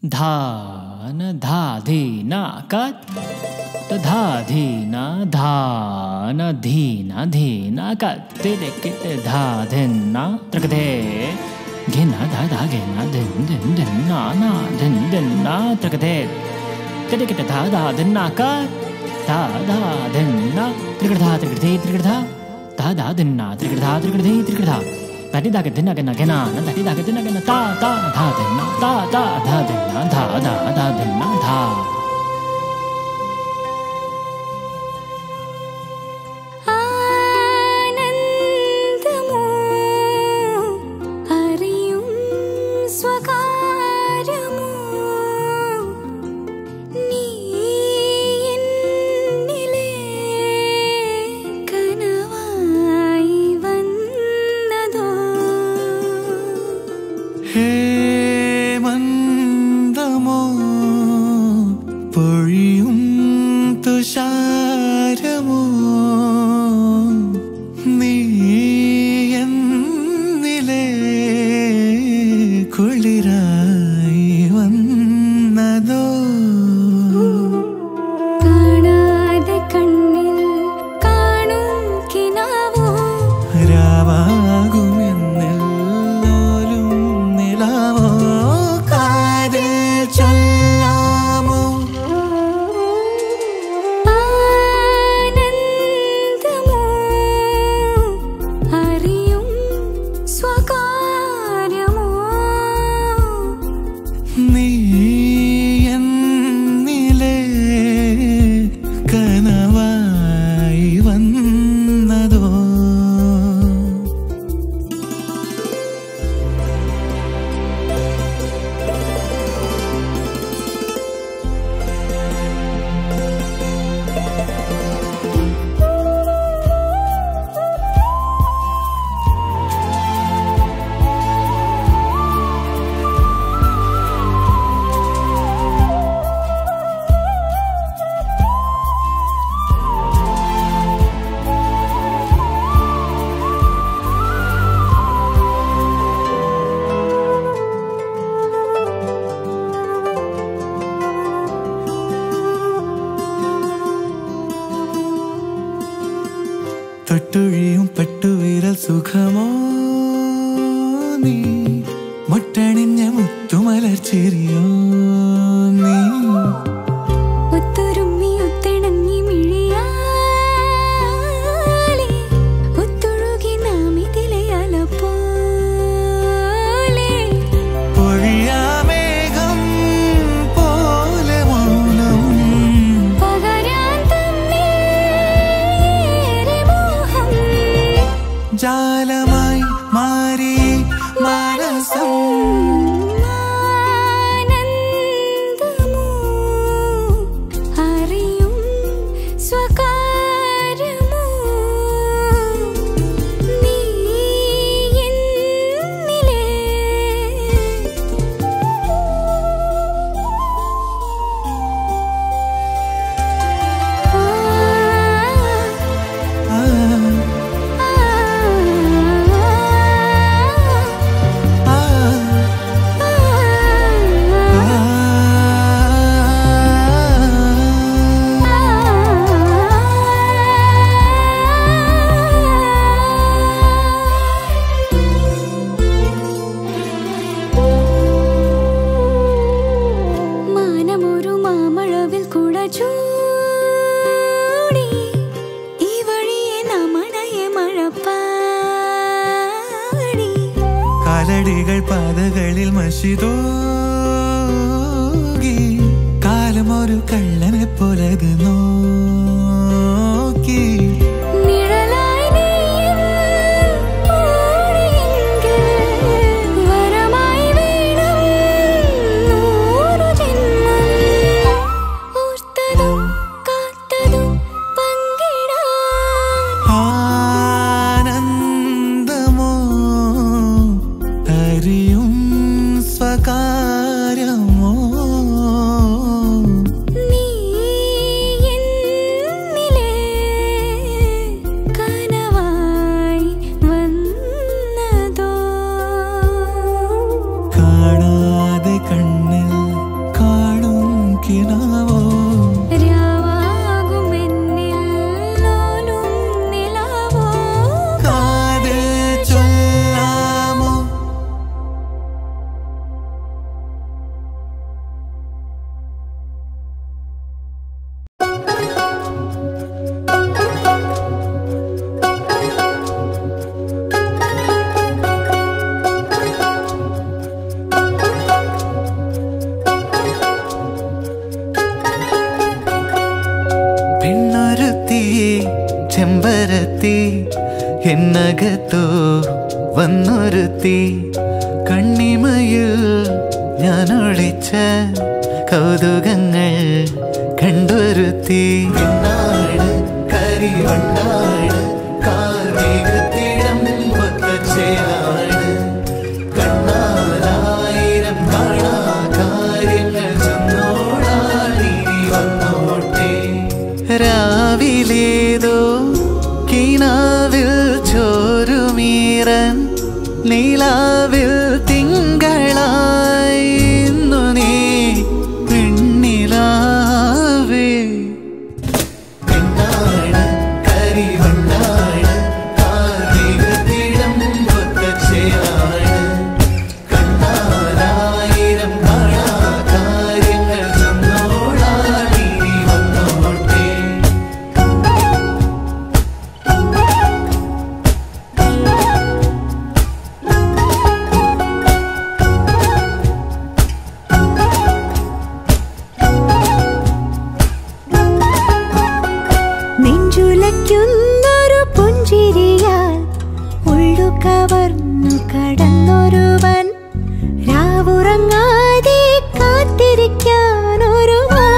ധാന ധാധീന കത് ധാധീന ധാന ധീന ധീന കത്തിരക്കിട്ട് ധാധന തൃകതേ ഘിന ധാ ഘിന ധിൻ ധിൻ ധിൻ നാ നാ ധിൻ ധിൻ നാ തൃകതേ തിരക്കിട്ട് ധാ ധാ ധിൻ നാ കത് ധാ ധാ ധിൻ നാ ത്രികൃധാ ത്രികൃധേ ത്രികൃധാ ധാ ധാ ധിൻ നാ ത്രികൃധാ ത്രികൃധേ ത്രികൃധാ തടി ദാഗ ദിന ഗന ഗനാന തടി ദാഗ ദിന ഗന താ താ ധാ ദിന താ താ ധാ ദിന ധാ ധാ ധാ ദിന ധാ ആനന്ദമോ അറിയും സ്വകാര്യമോ നീ എന്നിലെ കനവായി വന്നതോ ഹേമന്തമോ പൊഴിയും തുഷാരമോ നീ എന്നിലെ കുളിരായി വന്നതോ കാണാതെ കണ്ണിൽ കാണും കിനാവോ രാവാകുമെന്നെല്ലോലും നിലാവോ കാതിൽ ചൊല്ലാമോ ആനന്ദമോ അറിയും സ്വകാര്യമോ നീ എന്നിലെ കനവായി വന്നതോ തൊട്ടുഴിയും പട്ടുവിരൽ സുഖമോ നീ മുട്ടണിഞ്ഞ മുത്തുമലർച്ചെരിയോ നീ ഒത്തൊരുമ്മി ഒത്തിണങ്ങി മിഴിയാലെ ഒത്തൊഴുകി നാം ഇതിലെ അല പോലെ പൊഴിയാമേഘം പോലെ മൗനം പകരാൻ തന്നേറെ മോഹം ജാലമായി മാറി മാനസം ആനന്ദമോ അറിയും സ്വകാര്യമോ നീ എന്നിലെ ആ, ആ, മാനമൊരു മാമഴവിൽ കുട ചൂടി ഈ വഴിയെ നമണയെ മഴപ്പാടി കാലടികൾ പാതകളിൽ മഷിതൂകി കാലമൊരു കള്ളനെ പോലത് നോക്കി നിഴലായി നീയും ഓടിയെങ്കിൽ വരമായി വീണം നൂറു ജന്മം ഓർത്തതും കാത്തതും പങ്കിടാൻ ആനന്ദമോ അറിയും സ്വകാര്യമോ നീ എന്നിലെ എന്നകത്തോ വന്നൊരുത്തി കണ്ണിമയിൽ ഞാൻ ഒളിച്ച കൗതുകങ്ങൾ കണ്ടൊരുത്തി എന്നാണ് കരിവണ്ണാണ് കാർമേഘത്തിടം ഒത്തച്ചയാണ് കണ്ണാലായിരം കാണാ കാര്യങ്ങൾ ചെന്നോളാടി വന്നോട്ടെ രാവിലേതോ കിനാവിൽ ചോരുമീറൻ നീലാവിൽ തിങ്കളായി ഇന്നു നീ പെണ്ണിലാവേ പെണ്ണാണ് കരിവണ്ണാണ് കാർമേഘത്തിടം ഒത്തച്ചയാണ് കണ്ണാലായിരം കാണാ കാര്യങ്ങൾ ചെന്നോളാടി വന്നോട്ടെ നെഞ്ചുലയ്ക്കുന്നൊരു പുഞ്ചിരിയാൽ ഉള്ളു കവർന്നു കടന്നൊരുവൻ രാവുറങ്ങാതെ കാത്തിരിക്കാനൊരു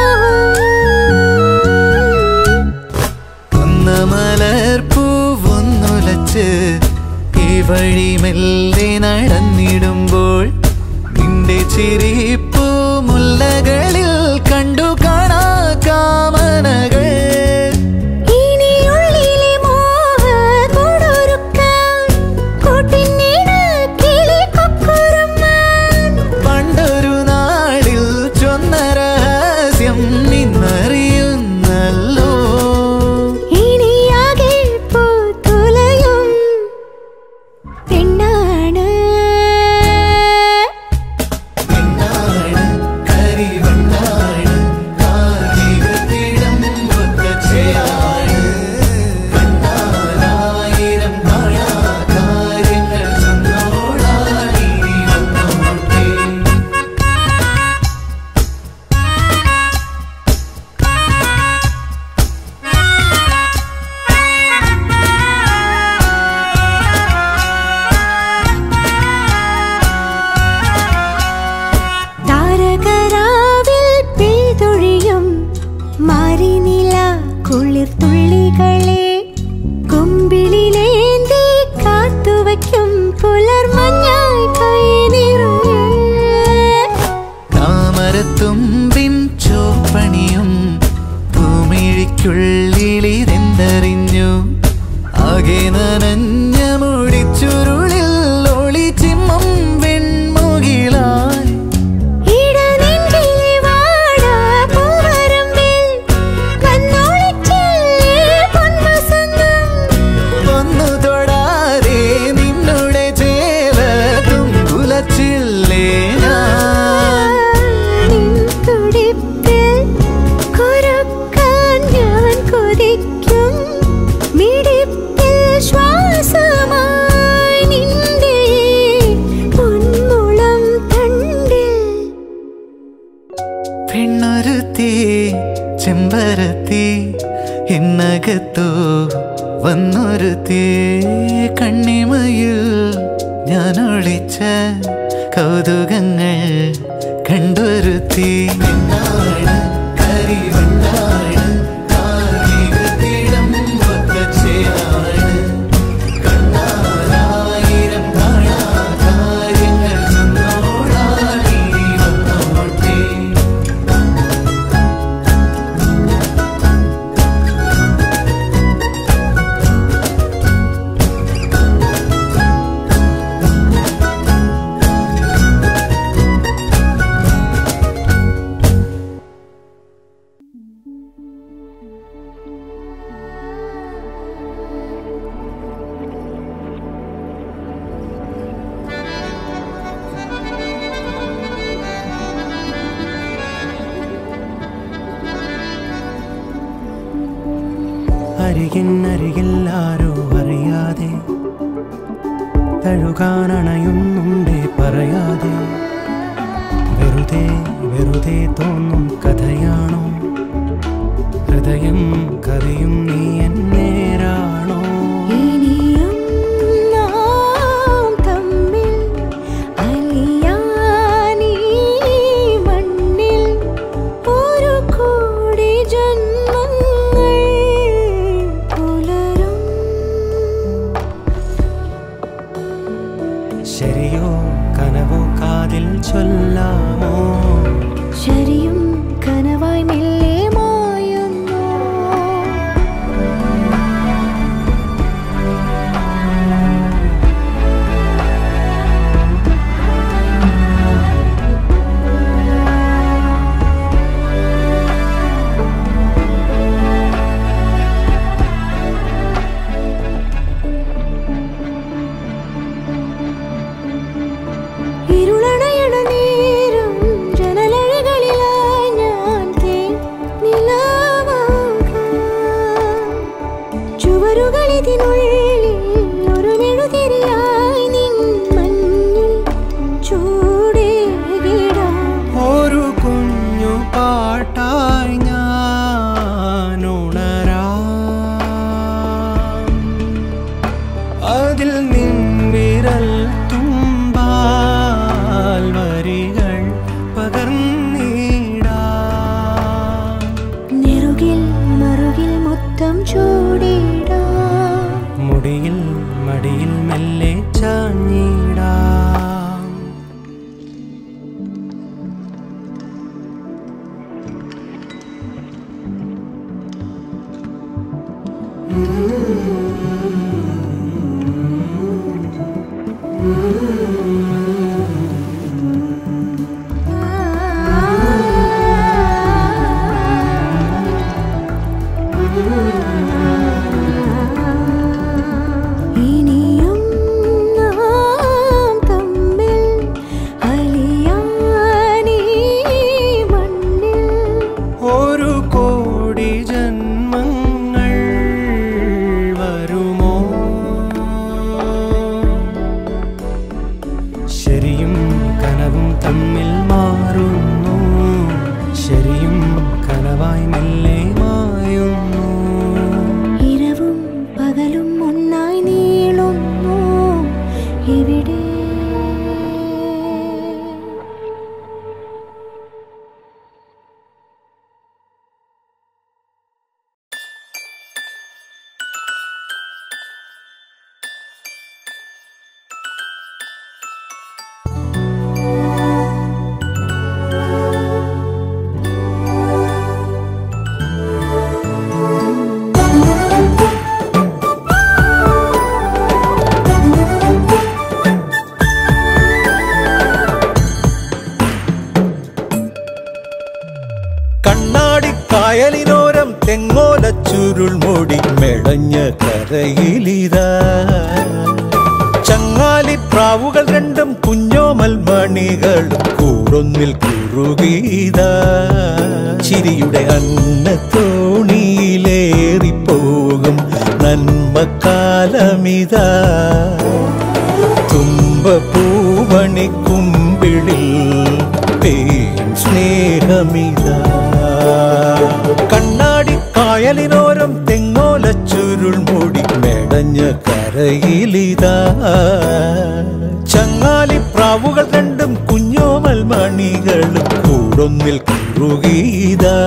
ഒന്ന് മലർപ്പൂവൊന്നുലച്ച് ഈ വഴി മെല്ലെ നടന്നിടുമ്പോൾ നിന്റെ ചിരിപ്പൂ മുല്ലകളിൽ കണ്ടു കാണാ കാമനകൾ ഇനി ഉള്ളിലെ മോഹ കൊടുക്കാൻ കൂട്ടിനിട് കിളി കൊക്കുറുമാൻ പണ്ടൊരു നാളിൽ ചൊന്ന രഹസ്യം ഇന്നറിയുന്നല്ലോ ഇനിയാകെ പൂത്തുലയും പെണ്ണാണ് പെണ്ണാണ് കരിവണ്ണാണ് കാർമേഘത്തിടം ഒത്തച്ചയാണ് കണ്ണാലായിരം കാണാ കാര്യങ്ങൾ ചെന്നോളാടി വന്നോട്ടെ താരകരാവിൽ പെയ്തൊഴിയും മാറിനില കുളിർ തുള്ളികളെ കൊമ്പിളിലേന്തി കാത്തുവയ്ക്കും പുലർമഞ്ഞായി കൈ നിറയെ താമരത്തുമ്പിൻ ചോപ്പണിയും ഭൂമിഴിക്കുള്ളിലിതെന്തറിഞ്ഞു ആകെ നനഞ്ഞ മുടിച്ചുരുളിൽ ഒളിച്ചിമ്മം വെൺമുകിലായി ഇടനെഞ്ചിലെ വാടാപ്പൂവരമ്പിൽ വന്നൊളിച്ചില്ലേ പൊൻവസന്തം. ഒന്നു തൊടാതെ നിന്നുടെ ചേല തുമ്പുലച്ചില്ലേ ഞാൻ നിൻ തുടിപ്പിൽ കുരുക്കാൻ ഞാൻ കൊതിക്കും. മിടിപ്പിൽ ശ്വാസമായി നിന്റെ പൊന്മുളം തണ്ടിൽ പെണ്ണൊരുത്തി ചെമ്പരത്തി ഇന്നകത്തോ വന്നൊരുത്തി കണ്ണിമയിൽ ഞാൻ ഒളിച്ച കൗതുകങ്ങൾ കണ്ടൊരുത്തി പെണ്ണാണ് കരിവണ്ണാണ് കാർമേഘത്തിടം ഒത്തച്ചയാണ് കണ്ണാലായിരം കാണാ കാര്യങ്ങൾ ചെന്നോളാടി വന്നോട്ടെ അരികിനരികിൽ ആരോ അറിയാതെ തഴുകാനണയുന്നുണ്ടേ പറയാതെ വെറുതെ വെറുതെ തോന്നും കഥയാണോ ഹൃദയം കവിയും നീ എന്നേരാണോ ഇനിയും ചൂടിടാം മുടിയിൽ മടിയിൽ മെല്ലെ ചാഞ്ഞിടാം ഇനിയും നാം തമ്മിൽ അലിയാനീ മണ്ണിൽ ഒരു കോടി ജന്മങ്ങൾ വരുമോ ശരിയും കനവും തമ്മിൽ മാറുന്നു ശരിയും കനവായി മെല്ലെ മായുന്നു ഇരവും പകലും ഒന്നായി നീളുന്നു ഇവിടെ കണ്ണാടിക്കായലിനോരം തെങ്ങോല ചുരുൾ മൂടി മെടഞ്ഞ കരയിലിതാ ചങ്ങാലിപ്രാവുകൾ രണ്ടും കുഞ്ഞോമൽ മണികളും കൂടൊന്നിൽ കുറുകീതാ ചിരിയുടെ അന്നത്തോണിയിലേറിപ്പോകും നന്മക്കാലമിതാ തുമ്പപ്പൂവണിക്കുമ്പിളിൽ തേൻ സ്നേഹമിതാ കണ്ണാടിക്കായലിനോരം തെങ്ങോല ചുരുൾ മൂടി മെടഞ്ഞ കരയിലിതാ ചങ്ങാലിപ്രാവുകൾ രണ്ടും കുഞ്ഞോമൽ മണികളും കൂടൊന്നിൽ കുറുകീതാ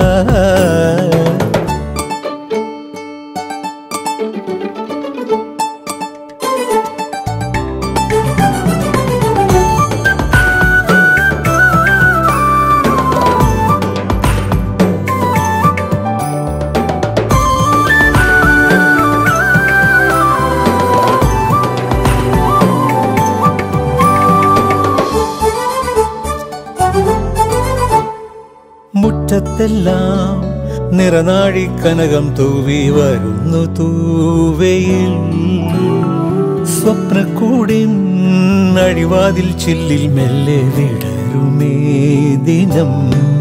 മുറ്റത്തെല്ലാം നിറനാഴി കനകം തൂവി വരുന്നു തൂവയിൽ സ്വപ്നക്കൂടിൻ അഴിവാതിൽ ചില്ലിൽ മെല്ലെ വിടരുമേ ദിനം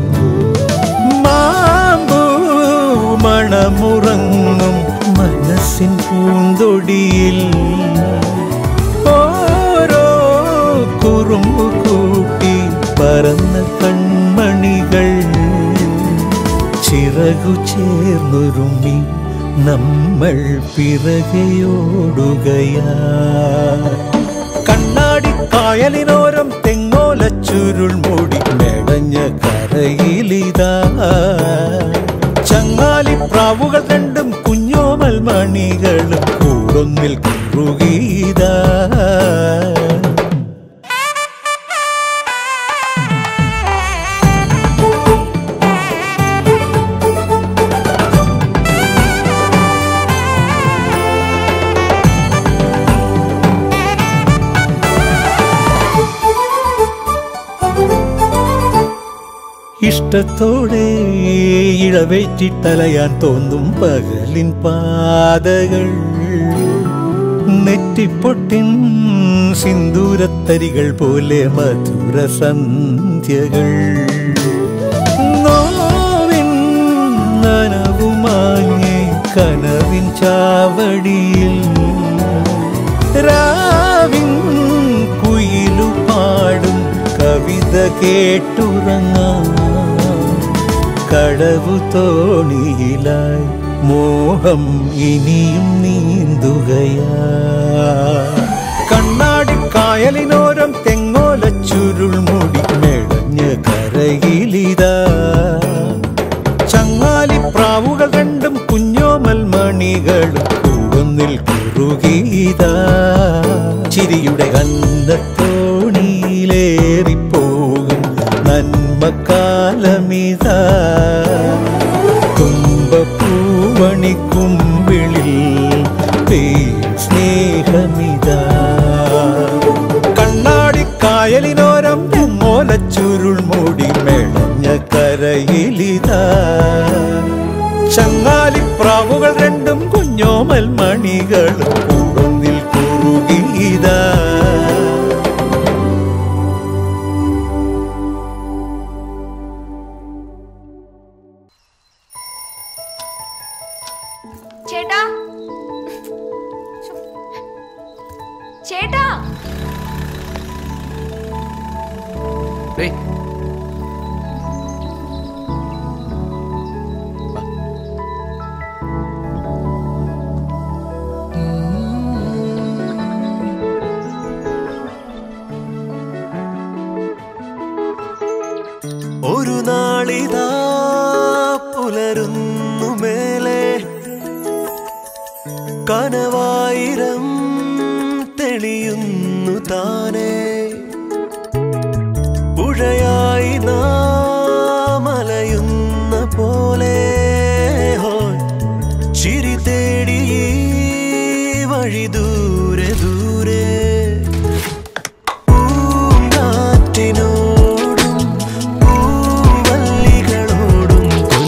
മാമ്പൂ മണമുറങ്ങും മനസ്സിൻ പൂന്തൊടിയിൽ ഓരോ കുറുമ്പു കൂട്ടി പറന്ന കൺമണികൾ ചിറകു ചേർന്നൊരുമി നമ്മൾ പിറകെയോടുകയാ കണ്ണാടിക്കായലിനോരം തെങ്ങോല ചുരുൾ മൂടി മെടഞ്ഞ കരയിലിതാ ചങ്ങാലിപ്രാവുകൾ രണ്ടും കുഞ്ഞോമൽ മണികളും കൂടൊന്നിൽ കുറുകീതാ ഇഷ്ടത്തോടെ ഇളവേറ്റിട്ടലയാൻ തോന്നും പകലിൻ പാതകൾ നെറ്റിപ്പൊട്ടിൻ സിന്ദൂരത്തരികൾ പോലെ മധുര സന്ധ്യകൾ നോവിൻ നനവുമാങ്ങി കനവിൻ ചാവടിയിൽ രാവിൻ കുയിലു പാടും കവിത കേട്ടുറങ്ങാം കടവു തോണിയിലായി മോഹം ഇനിയും നീന്തുകയാ കണ്ണാടിക്കായലിനോരം തെങ്ങോല ചുരുൾ മുടി മെടഞ്ഞ കരയിലിതാ ചങ്ങാലിപ്രാവുകൾ രണ്ടും കുഞ്ഞോമൽ മണി ഇതാ ചിരിയുടെ കന്നത്തോണിയിലേറിപ്പോകും നന്മക്കാലമിതാ തുമ്പപ്പൂവണിക്കുമ്പിളിൽ പെയ്യും സ്നേഹമിതാ കണ്ണാടിക്കായലിനോരം മോലച്ചുരുൾ മൂടി മെളഞ്ഞ കരയിലിതാ ചങ്ങാലിപ്രാവുകൾ രണ്ടും കുഞ്ഞോമൽ മണികളും കൂടുന്നിൽ കുറുകിയതാ ചേട്ടാ ചേട്ടാ ഡേയ് ഒരു നാളിതാ പുലരുന്നു മേലെ കനവായിരം തെളിയുന്നു താനേ പുഴയായി നാമലയുന്ന പോലെ ഹോയ് ചിരി തേടി ഈ വഴി ദൂരെ ദൂരെ പൂങ്കാറ്റിനോടും പൂവല്ലികളോടും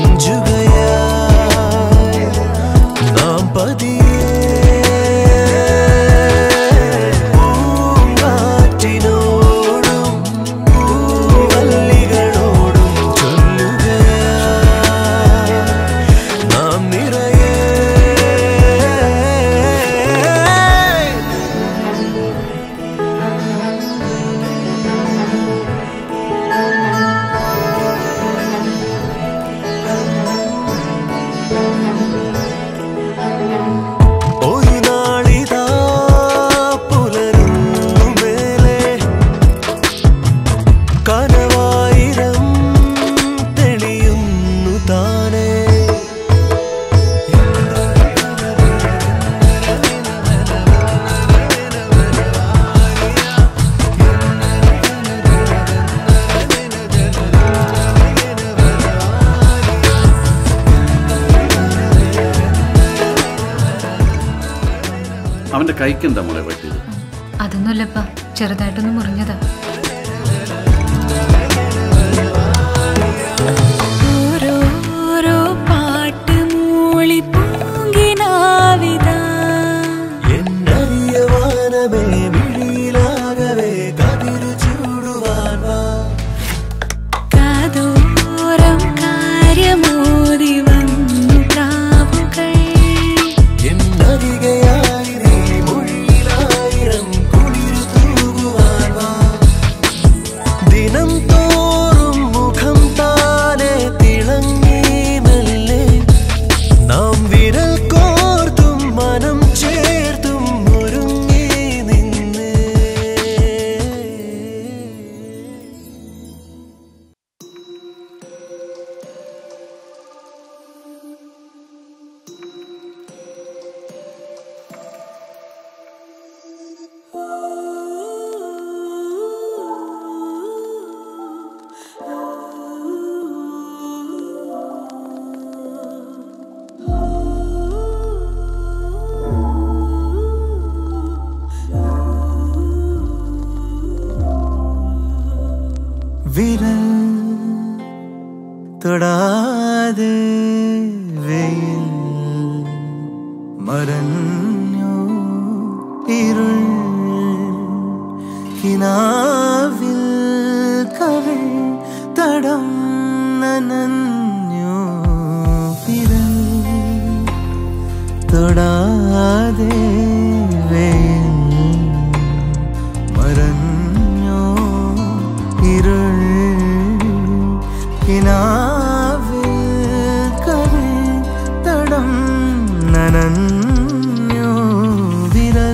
കൊഞ്ചുകയായി നാം പതിയെ പൂങ്കാറ്റിനോടും പൂവല്ലികളോടും ചൊല്ലുകയായി നാം നിറയെ ഒരു നാളിതാ പുലരുന്നു മേലെ കനവായിരം തെളിയുന്നു താനേ അവന്റെ കൈക്ക് എന്താ മോളെ പറ്റിയത് അതൊന്നുമല്ലപ്പ ചെറുതായിട്ടൊന്ന് മുറിഞ്ഞതാ ഓരോരോ പാട്ട് മൂളി പൂങ്കിനാവിതാ എന്നറിയ വാനമേ വിഴിയിലാകവേ കതിരു ചൂടുവാൻ വാ കാതോരം കാര്യമോതി വന്നു പ്രാവുകൾ എന്നരികയായി നീ മൊഴിയിലായിരം കുളിരു തൂകുവാൻ വാ ദിനം തോറും മുഖം താനെ തിളങ്ങി മെല്ലെ നാം വിരൽ കോർത്തും മനം ചേർത്തും ഒരുങ്ങി നിന്നേ വിരൽ തൊടാതെ വെയിൽ മറഞ്ഞു ഇരുൾ കിനാവിൽ കവിൾ തടം നനഞ്ഞു വിരൽ തൊടാതെ വെയിൽ മറഞ്ഞോ ഇരുൾ കിനാവിൽ കവിൾ തടം നനഞ്ഞോ വിരൽ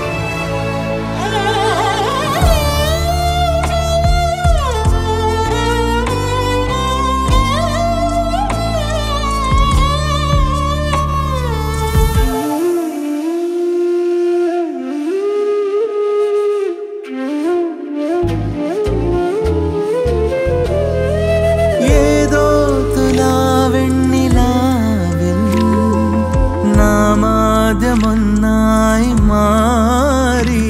ആ ആദ്യമൊന്നായി മാറി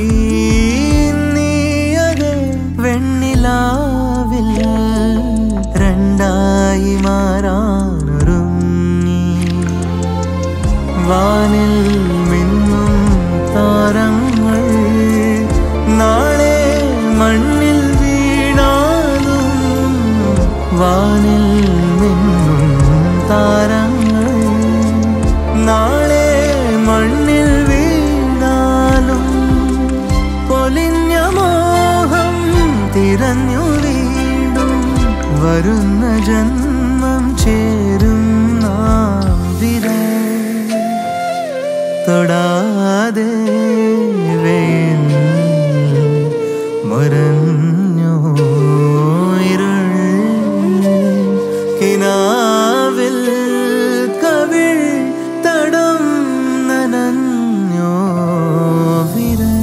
നീയത് വെണ്ണിലാവിൽ രണ്ടായി മാറാനൊരുങ്ങി വാനിൽ മിന്നും താരങ്ങൾ നാളെ മണ്ണിൽ വീണാലും വാനിൽ മിന്നും താരങ്ങൾ നാളെ മണ്ണിൽ വീണാലും പൊലിഞ്ഞ മോഹം തിരഞ്ഞു വീണ്ടും വരുന്ന ജന്മം ചേരും നാം വിരൽ തൊടാതെ വെയിൽ മുരഞ്ഞു ഇരുൾ കിനാവിൽ കവിൾ തടം നനഞ്ഞോ വിരൽ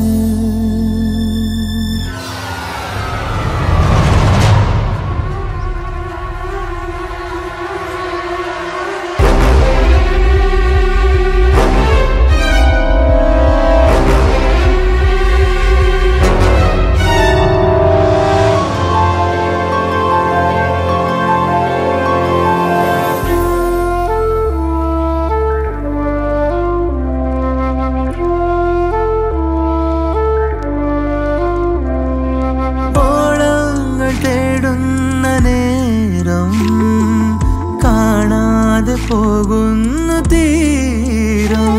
ഓളങ്ങൾ തേടുന്ന നേരം കാണാതെ പോകുന്നു തീരം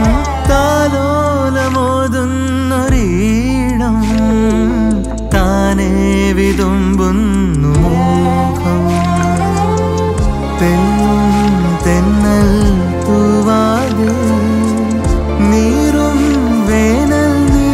താലോലമോതുന്നൊരീണം താനേ വിതുമ്പുന്നു മുഖം തെന്നും തെന്നൽ തൂവാതെ നീറും വേനൽ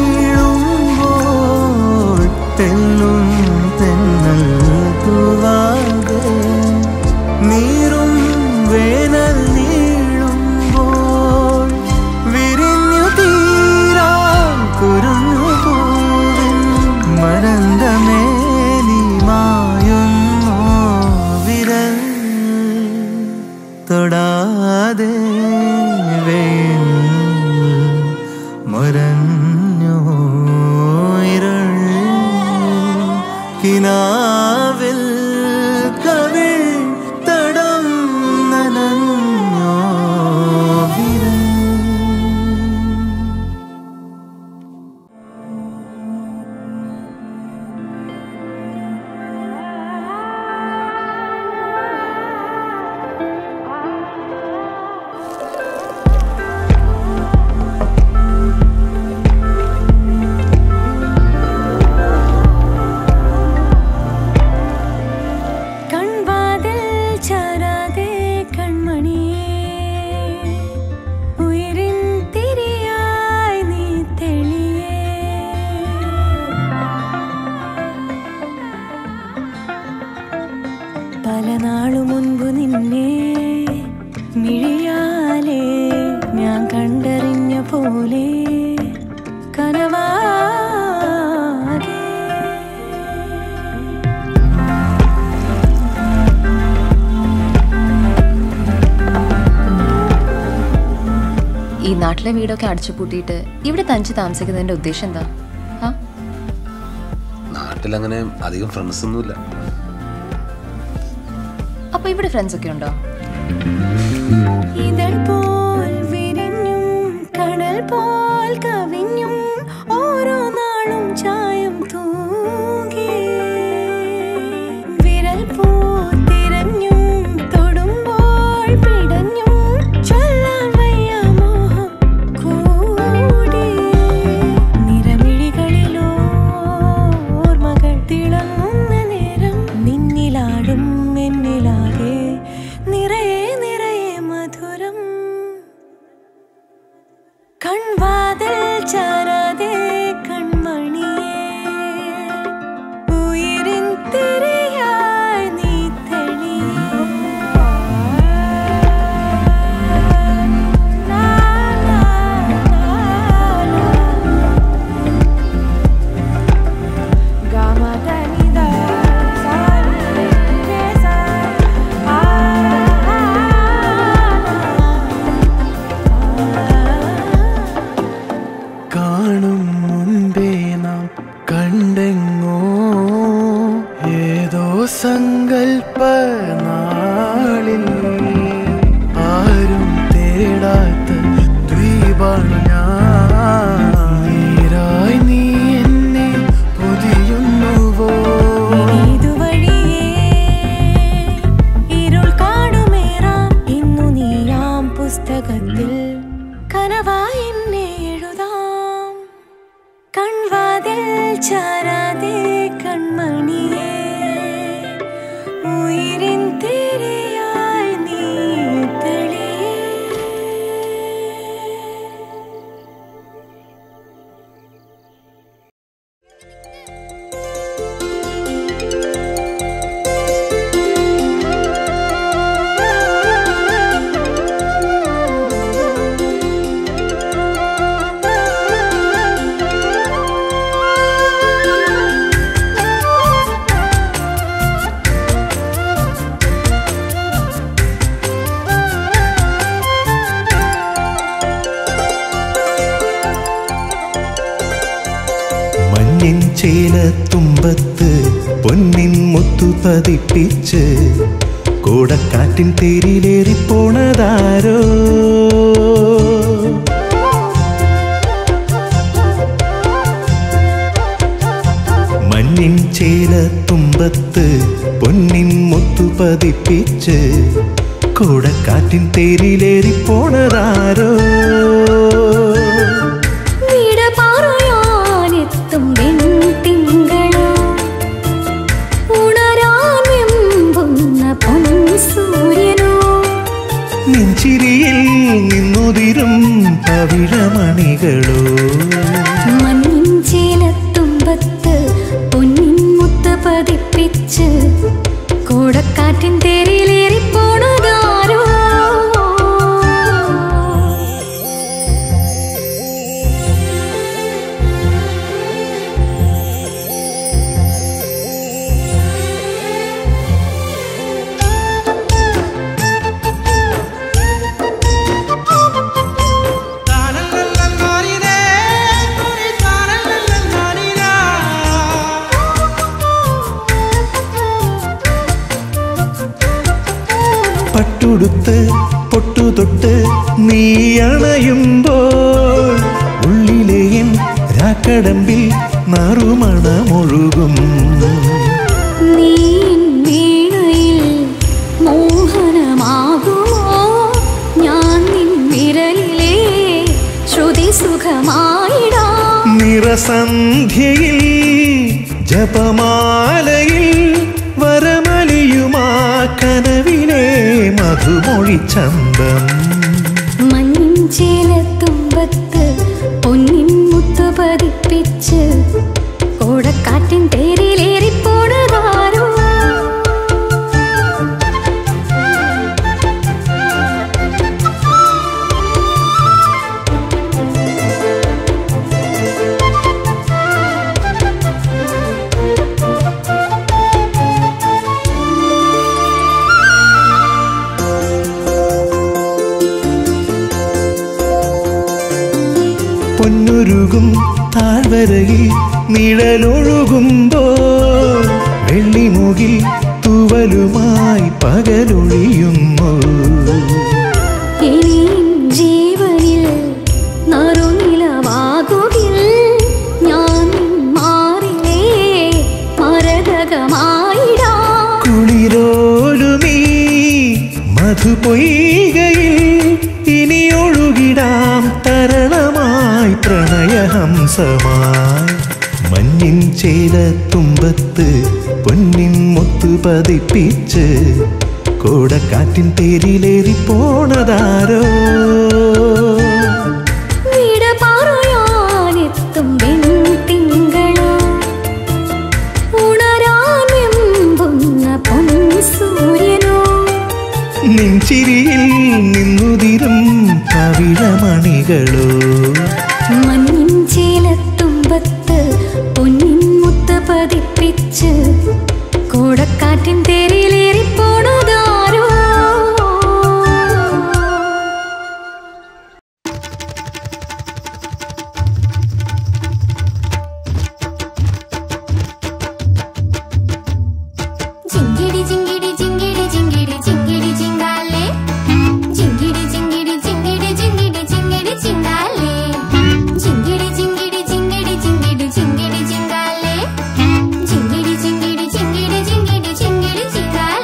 നീളുമ്പോൾ തെല്ലും തെന്നൽ തൂവാതെ നീറും വേനൽ നീളുമ്പോൾ വിരിഞ്ഞു തീരാ കുരുന്നു പൂവിൻ മരന്തമേലി മായുന്നോ വിരൽ തൊടാതെ വെയിൽ മുരഞ്ഞോ ഇരുൾ കിനാവിൽ കവിൾ തടം നനഞ്ഞോ വിരൽ കൺവാതിൽ ചാരാതെ കൺമണിയേ ഉയരിൻ തിരിയായി നീ തെളിയേ പല നാളു മുൻപ് നിന്നെ മിഴിയാലേ ഞാൻ കണ്ടറിഞ്ഞ പോലെ കനവാകെ ഈ നാട്ടിലെ വീടൊക്കെ അടച്ചുപൂട്ടിയിട്ട് ഇവിടെ തനിച്ച് താമസിക്കുന്നതിന്റെ ഉദ്ദേശം എന്താ ആ നാട്ടിലങ്ങനെ അധികം ഫ്രണ്ട്സ് ഒന്നുമില്ല അപ്പൊ ഇവിടെ ഫ്രണ്ട്സ് ഒക്കെ ഉണ്ടോ ഇതൾ പോൽ വിരിഞ്ഞും കടൽ പോൽ കവിഞ്ഞും ഓരോ നാളും ചായം തൂകി വിരൽ പൂ തിരഞ്ഞും തൊടുമ്പോൾ പിടഞ്ഞും ചൊല്ലാൻ വയ്യ മോഹം കൂടി നിറമിഴികളിലോ ഓർമ്മകൾ തിളങ്ങുന്ന നേരം നിന്നിലാടും എന്നിലാകെ നിറയെ നിറയെ മധുരം കൺവാതിൽ ചാരാതെ കൺമണിയേ ഉയരിൻ തിരയായി നീ തെളി പിന്നെ എഴുതാം കൺവാതിൽ ചാരാതെ കൺമണിയേ ഉയിരിൻ തിരിയായി നീ തെളിയേ മഞ്ഞിൻ ചേലത്തുമ്പത്ത് പൊന്നിൻ മുത്തു പതിപ്പിച്ച് കൂടക്കാറ്റിൻ തേരിലേറിപ്പോണതാരോ മഞ്ഞിൻ ചേലത്തുമ്പത്ത് പൊന്നിൻ മുത്തു പതിപ്പിച്ച് കൂടക്കാറ്റിൻ തേരിലേറിപ്പോണതാരോ വിട പറയാനെത്തും വെൺതിങ്കളോ ഉണരാൻ വെമ്പുന്ന പൊൻസൂര്യനോ നെഞ്ചിരിയിൽ നിന്നുതിരും പവിഴമണികളോ മഞ്ഞിൻ ചേലത്തുമ്പത്ത് പൊന്നിൻ മുത്ത് പതിപ്പിച്ച് കോടക്കാറ്റിൻ തേരിലേറിപ്പോണതാരോ പട്ടുടുത്ത് പൊട്ടുതൊട്ട് നീ അണയുമ്പോൾ ഉള്ളിലെയൻ രാക്കടമ്പിൽ നറുമണമൊഴുകും നീ വീണയിൽ മോഹനമാകുമോ ഞാൻ നിൻ വിരലിലെ ശ്രുതി സുഖമായിടാം നിറസന്ധ്യയിൽ ജപമാലയിൽ വരമലിയുമാ കനവിലെ മധുമൊഴി ചന്തം മഞ്ഞിൻ ചേലത്തുമ്പത്ത് പൊന്നിൻ മുത്ത് പതിപ്പിച്ച് കോടക്കാറ്റിൻ തേരിലേറിപ്പോണതാരോ പൊന്നുരുകും താഴ്വരയിൽ നിഴലൊഴുകുമ്പോൾ വെള്ളിമുകിൽ തൂവലുമായി പകലൊഴിയുന്നു ഇനിയും ജീവനിൽ നറുനിലവാകുകിൽ ഞാൻ നിൻ മാറിലേ മരതകമായിടാം കുളിരോലുമീ മധുപൊയ്കയിൽ ഇനി ഒഴുകിടാം തരണമായി പ്രണയഹംസമായി മഞ്ഞിൻ ചേലത്തുമ്പത്ത് പൊന്നിൻ മുത്തു പതിപ്പിച്ച് കോടക്കാറ്റിൻ തേരിലേറിപ്പോണതാരോ വിട പറയാനെത്തും വെൺതിങ്കളോ ഉണരാൻ വെമ്പുന്ന പൊൻസൂര്യനോ നെഞ്ചിരിയിൽ നിന്നുതിരും പവിഴമണികളോ മഞ്ഞിൻ ചേലത്തുമ്പത്ത് പൊന്നിൻ മുത്ത് പതിപ്പിച്ച് കോടക്കാറ്റിൻ തേരിലേറിപ്പോണതാരോ ജിങ്കിടി ജിങ്കിടി ജിങ്കിടി ജിങ്കിടി ജിങ്കിടി ജിങ്കാലേ ജിങ്കിടി ജിങ്കിടി ജിങ്കിടി ജിങ്കിടി ജിങ്കിടി ജിങ്കാലേ ജിങ്കിടി ജിങ്കിടി ജിങ്കിടി ജിങ്കിടി ജിങ്കിടി ജിങ്കാലേ ജിങ്കിടി ജിങ്കിടി ജിങ്കിടി ജിങ്കിടി ജിങ്കിടി ജിങ്കാലേ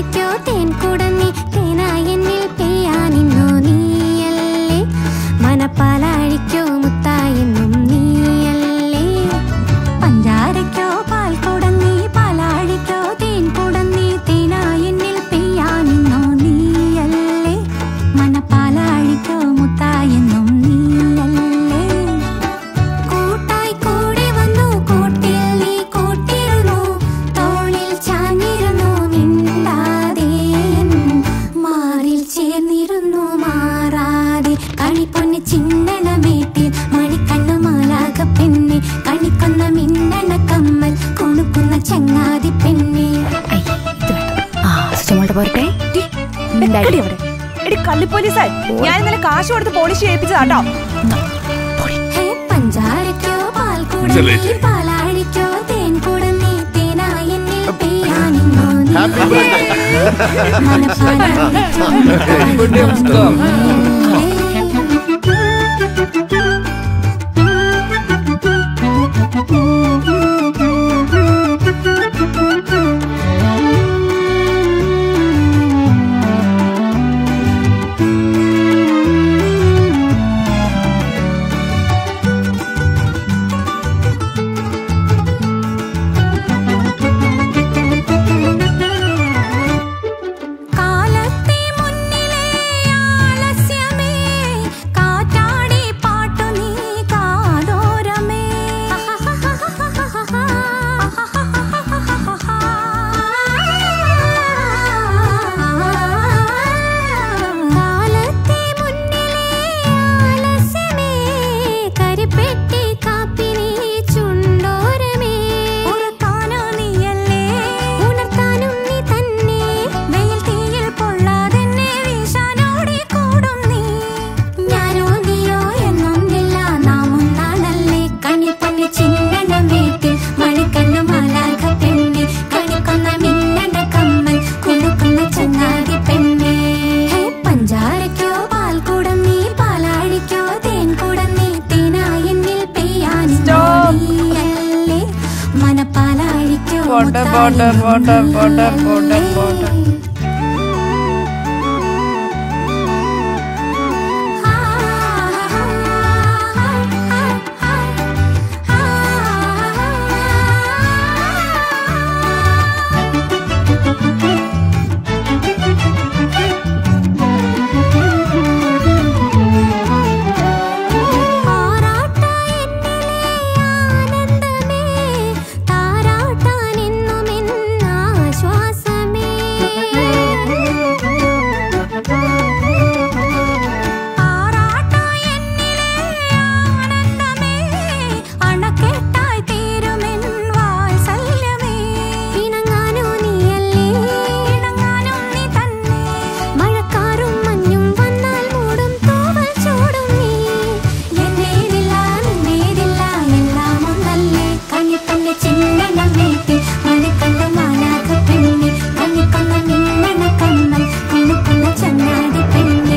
പാലാഴിക്കോ തേൻ കുടന്നി തേനായി എന്നിൽ പെയ്യാനിന്നോ നീയല്ലേ മനപ്പാലാഴിക്കോ മുത്തായെന്നും നീയല്ലേ പഞ്ചാരയ്ക്കോ പാൽ കുടന്നി പാലാഴിക്കോ തേൻ കുടന്നി തേനായി എന്നിൽ പെയ്യാനിന്നോ നീയല്ലേ മനപ്പാലാഴിക്കോ മുത്തായെന്നും നീയല്ലേ കൂട്ടായി കൂടെ വന്നു കൂട്ടിൽ നീ കൂട്ടിരുന്നു തോളിൽ ചാഞ്ഞിരുന്നു മിണ്ടാതെ മാറിൽ ചേർന്നിരുന്നു മാറാതെ കണിപ്പൊന്ന് ചിന്തണമേട്ടിൽ മണിക്കണ്ണു മാലാക പെണ്ണെ കണിക്കൊന്ന മിന്നണ കമ്മൽ കൊണുക്കുന്ന ചങ്ങാതി പെണ്ണെ പോരട്ടെ എടി കള്ളിപ്പോലീസായി ഞാൻ ഇന്നലെ കാശ് കൊടുത്ത് പോളിഷ് ചെയ്യിപ്പിച്ചതാട്ടോ ഹേ പഞ്ചാരയ്ക്കോ പാൽ ചെല്ലേ. കുടന്നി പാലാഴിക്കോ തേൻ കുടന്നി തേനായി എന്നിൽ പെയ്യാനിന്നോ നീ കാലത്തെ മുന്നിലെ ആലസ്യമേ കാറ്റാടി പാട്ടു നീ കാതോരമേ കാലത്തെ മുന്നിലെ ആലസ്യമേ കരിപ്പെട്ടി കാപ്പിനി ചുണ്ടോരമേ ഉറക്കാനോ നീയല്ലേ ഉണർത്താനും നീ തന്നെ വെയിൽ തീയിൽ പൊള്ളാതെന്നെ വീശാനോടി കൂടും നീ ഞാനോ നീയോ എന്നൊന്നില്ല നാം ഒന്നാണല്ലേ കണിപ്പന്നെ ചിന്നണം വീട്ടിൽ മണിക്കണ്ണു മാലാക പെണ്ണെ കണിക്കൊന്ന മിന്നണ കമ്മൽ കുണുക്കുന്ന ചങ്ങാതി പെണ്ണെ ഹേ പഞ്ചാരയ്ക്കോ പാൽ കുടന്നീ പാലാഴിക്കോ തേൻ കുടന്നീ തേനായി എന്നിൽ പെയ്യാനിന്നോ നീയല്ലേ മനപ്പാലാഴിക്കോ പോട്ടെ പോട്ടെ പോട്ടെ പോട്ടെ പോട്ടെ പോട്ടെ ആറാട്ട എന്നിലെ ആനന്ദമേ താരാട്ടാൻ എന്നും എന്നാശ്വാസമേ ആറാട്ട എന്നിലെ ആനന്ദമേ അണക്കെട്ടായി തീരുമെൻ വാത്സല്യമേ ഇണങ്ങാനോ നീയല്ലേ ഇണങ്ങാനും നീ തന്നെ മഴക്കാറും മഞ്ഞും വന്നാൽ മൂടും തൂവൽ ചൂടും നീ എന്നേതില്ല നിന്നേതില്ല എല്ലാം ഒന്നല്ലേ കണ്ണിപ്പന്നെ ചിന്നണം വീട്ടിൽ മണിക്കണ്ട മാലാക പെണ്ണെ കണ്ണിക്കൊന്ന മിന്നണ കമ്മൽ കുണുക്കുന്ന ചങ്ങാതി പെണ്ണെ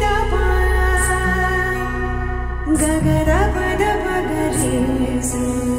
గగర పద పగ రే